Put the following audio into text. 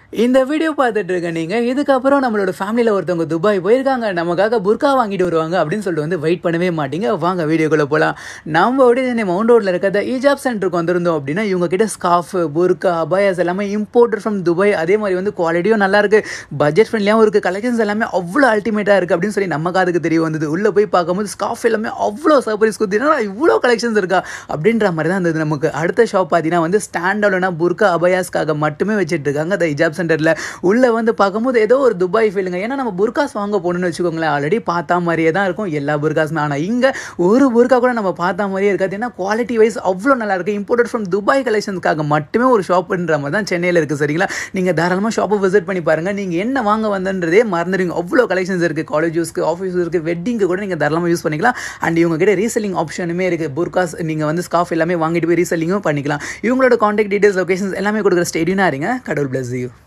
இந்த வீடியோ பார்த்துட்டு இருக்க நீங்கள் இதுக்கப்புறம் நம்மளோட ஃபேமிலியில் ஒருத்தவங்க துபாய் போயிருக்காங்க நமக்காக புர்கா வாங்கிட்டு வருவாங்க அப்படின்னு சொல்லிட்டு வந்து வெயிட் பண்ணவே மாட்டீங்க வாங்க வீடியோக்குள்ளே போகலாம் நம்ம உடனே மவுண்ட் ரோட்டில் இருக்கிற ஈஜாப் சென்டருக்கு வந்திருந்தோம் அப்படின்னா இவங்க கிட்ட ஸ்கார்ஃப் புர்கா அபாயாஸ் எல்லாமே இம்போர்ட்டட் ஃப்ரம் துபாய் அதே மாதிரி வந்து குவாலிட்டியும் நல்லா இருக்கு பட்ஜெட் ஃப்ரெண்ட்லியாகவும் இருக்குது கலெக்ஷன்ஸ் எல்லாமே அவ்வளோ அல்டிமேட்டாக இருக்குது அப்படின்னு சொல்லி நம்ம காதுக்கு தெரிய வந்தது உள்ளே போய் பார்க்கும்போது ஸ்கார்ஃப் எல்லாமே அவ்வளோ சர்ப்ரைஸ் கொடுத்தீங்கன்னா இவ்வளோ கலெக்ஷன்ஸ் இருக்கா அப்படின்ற மாதிரி தான் இருந்தது நமக்கு அடுத்த ஷாப் பார்த்தீங்கன்னா வந்து ஸ்டாண்ட் அலோனா புர்கா அபயாஸ்க்காக மட்டுமே வச்சுட்டு இருக்காங்க அந்த ஹிஜாப் சென்டரில் உள்ளே வந்து பார்க்கும்போது ஏதோ ஒரு துபாய் ஃபீலுங்க ஏன்னா நம்ம புர்காஸ் வாங்க போகணும்னு வச்சுக்கோங்களேன் ஆல்ரெடி பார்த்தா மாதிரியே தான் இருக்கும் எல்லா புர்காஸுமே ஆனால் இங்கே ஒரு புர்கா கூட நம்ம பார்த்தா மாதிரியே இருக்காது ஏன்னா குவாலிட்டி வைஸ் அவ்வளோ நல்லா இருக்கு இம்போர்ட்டட் ஃப்ரம் துபாய் கலெக்ஷன்ஸ்க்காக மட்டுமே ஒரு ஷாப்புன்ற மாதிரி தான் சென்னையில் இருக்குது சரிங்களா நீங்கள் தாராளமாக ஷாப்பை விசிட் பண்ணி பாருங்கள் நீங்கள் என்ன வாங்க வந்தன்றதே மறந்துடுங்க அவ்வளோ கலெக்ஷன்ஸ் இருக்குது காலேஜ் யூஸ்க்கு ஆஃபீஸ் இருக்குது வெட்டிங்க்கு கூட நீங்கள் தாராளமாக யூஸ் பண்ணிக்கலாம் அண்ட் இவங்க கிட்ட ரீசெல்லிங் ஆப்ஷனுமே இருக்குது புர்காஸ் நீங்கள் வந்து ஸ்காஃப் எல்லாமே வாங்கிட்டு போய் ரீசெல்லிங்கும் பண்ணிக்கலாம் இவங்களோட காண்டாக்ட் டீடைல்ஸ் லொகேஷன்ஸ் எல்லாமே கொடுக்குற ஸ்டேடியனாக இருங்க கடவுள் பிளஸ் யூ